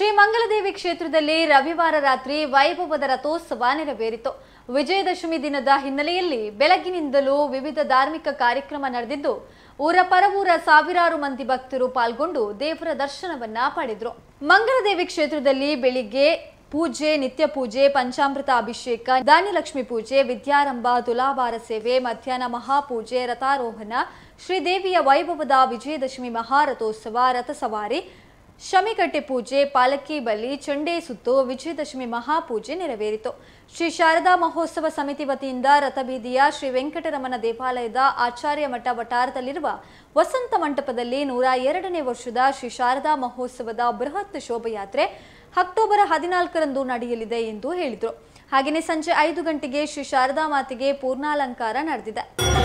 ಶ್ರೀ ಮಂಗಲದೇವಿ ಕ್ಷೇತ್ರದಲ್ಲಿ ರವಿವಾರ ರಾತ್ರಿ ವೈಭವದ ರಥೋತ್ಸವ ನೆರವೇರಿತು ವಿಜಯದಶಮಿ ದಿನದ ಹಿನ್ನೆಲೆಯಲ್ಲಿ ಬೆಳಗಿನಿಂದಲೂ ವಿವಿಧ ಧಾರ್ಮಿಕ ಕಾರ್ಯಕ್ರಮ ನಡೆದಿದ್ದು ಊರ ಪರವೂರ ಸಾವಿರಾರು ಮಂದಿ ಭಕ್ತರು ಪಾಲ್ಗೊಂಡು ದೇವರ ದರ್ಶನವನ್ನ ಪಡೆದ್ರು ಮಂಗಲದೇವಿ ಕ್ಷೇತ್ರದಲ್ಲಿ ಬೆಳಿಗ್ಗೆ ಪೂಜೆ ನಿತ್ಯ ಪೂಜೆ ಪಂಚಾಮೃತ ಅಭಿಷೇಕ ಧಾನ್ಯಲಕ್ಷ್ಮಿ ಪೂಜೆ ವಿದ್ಯಾರಂಭ ತುಲಾಭಾರ ಸೇವೆ ಮಧ್ಯಾಹ್ನ ಮಹಾಪೂಜೆ ರಥಾರೋಹಣ ಶ್ರೀದೇವಿಯ ವೈಭವದ ವಿಜಯದಶಮಿ ಮಹಾರಥೋತ್ಸವ ರಥಸವಾರಿ ಶಮಿಕಟ್ಟೆ ಪೂಜೆ ಪಾಲಕಿ ಬಲಿ ಚಂಡೆ ಸುತ್ತು ವಿಜಯದಶಮಿ ಮಹಾಪೂಜೆ ನೆರವೇರಿತು ಶ್ರೀ ಶಾರದಾ ಮಹೋತ್ಸವ ಸಮಿತಿ ವತಿಯಿಂದ ರಥಬೀದಿಯ ಶ್ರೀ ವೆಂಕಟರಮಣ ದೇವಾಲಯದ ಆಚಾರ್ಯ ಮಠ ವಟಾರದಲ್ಲಿರುವ ವಸಂತ ಮಂಟಪದಲ್ಲಿ ನೂರ ಎರಡನೇ ವರ್ಷದ ಶ್ರೀ ಶಾರದಾ ಮಹೋತ್ಸವದ ಬೃಹತ್ ಶೋಭಯಾತ್ರೆ ಅಕ್ಟೋಬರ್ ಹದಿನಾಲ್ಕರಂದು ನಡೆಯಲಿದೆ ಎಂದು ಹೇಳಿದರು ಹಾಗೆಯೇ ಸಂಜೆ ಐದು ಗಂಟೆಗೆ ಶ್ರೀ ಶಾರದಾ ಮಾತೆಗೆ ಪೂರ್ಣಾಲಂಕಾರ ನಡೆದಿದೆ